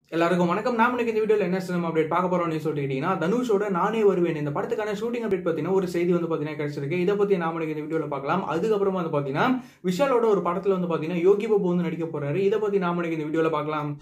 எல்லாருக்கும் வணக்கம் நாம இன்னைக்கு இந்த வீடியோல என்ன சினிமா அப்டேட் பார்க்க போறோம்னு சொல்லிட்டீங்கன்னா தனுஷோட நானே வருவேன் இந்த படத்துக்கான ஷூட்டிங் அப்டேட் பார்த்தீங்கன்னா ஒரு செய்தி வந்து பார்த்தீங்கன்னா கிடைச்சிருக்கு இதை பத்தி நாம இன்னைக்கு இந்த வீடியோல பார்க்கலாம் அதுக்கப்புறமா வந்து பார்த்தீங்கன்னா விஷாலோட ஒரு படத்துல வந்து பார்த்தீங்கன்னா யோகி பாபு வந்து நடிக்க போறாரு இதை பத்தி நாம இன்னைக்கு இந்த வீடியோல பார்க்கலாம்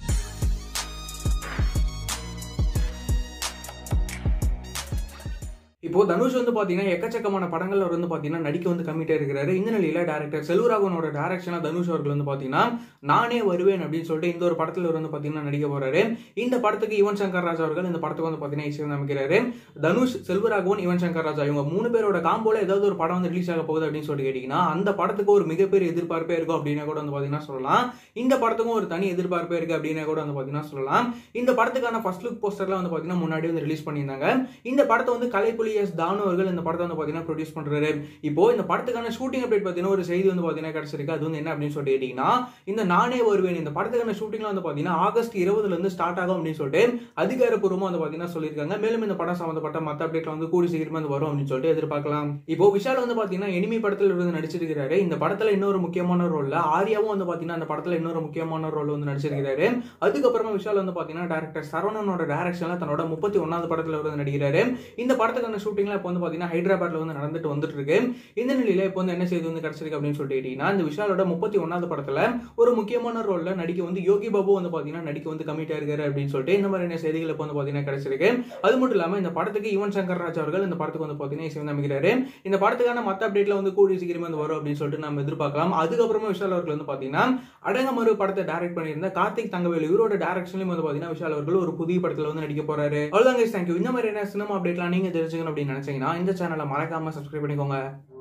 இப்போ தனுஷ் வந்து பாத்தீங்கன்னா எக்கச்சக்கமான படங்கள்ல அவர் வந்து பாத்தீங்கன்னா நடிக்க வந்து கம்மிட்டா இருக்கிறாரு இந்த நிலையில டேரக்டர் செல்வராகவனோட டேரக்ஷனா தனுஷ் அவர்கள் வந்து பாத்தீங்கன்னா நானே வருவேன் அப்படின்னு சொல்லிட்டு இந்த ஒரு படத்துல அவர் வந்து பாத்தீங்கன்னா நடிக்க போறாரு இந்த படத்துக்கு யுவன் சங்கர் ராஜா அவர்கள் இந்த படத்துக்கு வந்து பாத்தீங்கன்னா இசை அமைக்கிறாரு தனுஷ் செல்வராகவன் யுவன் சங்கர் ராஜா இவங்க மூணு பேரோட காம்போல ஏதாவது ஒரு படம் வந்து ரிலீஸ் ஆக போகுது அப்படின்னு சொல்லிட்டு கேட்டீங்கன்னா அந்த படத்துக்கு ஒரு மிகப்பெரிய எதிர்பார்ப்பே இருக்கும் அப்படின்னு கூட வந்து பாத்தீங்கன்னா சொல்லலாம் இந்த படத்துக்கும் ஒரு தனி எதிர்பார்ப்பே இருக்கு அப்படின்னு கூட வந்து பாத்தீங்கன்னா சொல்லலாம் இந்த படத்துக்கான ஃபர்ஸ்ட் லுக் போஸ்டர்லாம் வந்து பாத்தீங்கன்னா முன்னாடி வந்து ரிலீஸ் பண்ணியிருந்தாங்க இந்த படத்தை வந்து கலைப்புலி எஸ் தானு அவர்கள் இந்த படத்தை வந்து பாத்தீங்கன்னா ப்ரொடியூஸ் பண்றாரு இப்போ இந்த படத்துக்கான ஷூட்டிங் அப்டேட் பாத்தீங்கன்னா ஒரு செய்தி வந்து பாத்தீங்கன்னா கிடைச்சிருக்கு அது வந்து என்ன அப்படின்னு சொல்லிட்டு கேட்டீங்கன்னா இந்த நானே வருவேன் இந்த படத்துக்கான ஷூட்டிங்ல வந்து பாத்தீங்கன்னா ஆகஸ்ட் இருபதுல இருந்து ஸ்டார்ட் ஆகும் அப்படின்னு சொல்லிட்டு அதிகாரப்பூர்வமா வந்து பாத்தீங்கன்னா சொல்லியிருக்காங்க மேலும் இந்த படம் சம்பந்தப்பட்ட மத்த அப்டேட்ல வந்து கூடி சீக்கிரமா வந்து வரும் அப்படின்னு சொல்லிட்டு எதிர்பார்க்கலாம் இப்போ விஷால் வந்து பாத்தீங்கன்னா எனிமி படத்துல இருந்து நடிச்சிருக்கிறாரு இந்த படத்துல இன்னொரு முக்கியமான ரோல்ல ஆர்யாவும் வந்து பாத்தீங்கன்னா அந்த படத்துல இன்னொரு முக்கியமான ரோல் வந்து நடிச்சிருக்கிறாரு அதுக்கப்புறமா விஷால் வந்து பாத்தீங்கன்னா டேரக்டர் சரவணனோட டேரக்ஷன்ல தன்னோட முப்பத்தி ஒன்னாவது படத்துல வந்து நடிக்கிறாரு இந்த படத்துக்கான ஷூட்டிங்ல இப்போ வந்து பாத்தீங்கன்னா ஹைதராபாத்ல வந்து நடந்துட்டு வந்துட்டு இருக்கு இந்த நிலையில இப்போ வந்து என்ன செய்தி வந்து கிடைச்சிருக்கு அப்படின்னு சொல்லிட்டு கேட்டீங்கன்னா இந்த விஷாலோட முப்பத்தி ஒன்னாவது படத்துல ஒரு முக்கியமான ரோல்ல நடிக்க வந்து யோகி பாபு வந்து பாத்தீங்கன்னா நடிக்க வந்து கமிட்டா இருக்காரு அப்படின்னு சொல்லிட்டு இந்த மாதிரியான செய்திகள் இப்போ வந்து பாத்தீங்கன்னா கிடைச்சிருக்கு அது மட்டும் இல்லாம இந்த படத்துக்கு யுவன் சங்கர் ராஜ் அவர்கள் இந்த படத்துக்கு வந்து பாத்தீங்கன்னா இசை வந்து அமைக்கிறாரு இந்த படத்துக்கான மத்த அப்டேட்ல வந்து கூடிய சீக்கிரமா வந்து வரும் அப்படின்னு சொல்லிட்டு நம்ம எதிர்பார்க்கலாம் அதுக்கப்புறமா விஷால் அவர்கள் வந்து பாத்தீங்கன்னா அடங்கமறு படத்தை டைரக்ட் பண்ணியிருந்த கார்த்திக் தங்கவேலு இவரோட டேரக்ஷன்லயும் வந்து பாத்தீங்கன்னா விஷால் அவர்கள் ஒரு புதிய படத்துல வந்து நடிக்க போறாரு அவ்வளவுதான் தேங்க்யூ இந்த மாதிரியான சினிமா அப்டேட்லாம் நீங்க தெரிஞ்சுக்கணும் அப்படின்னு நினைச்சீங்கன்னா இந்த சேனலை மறக்காம சப்ஸ்கிரைப் பண்ணிக்கோங்க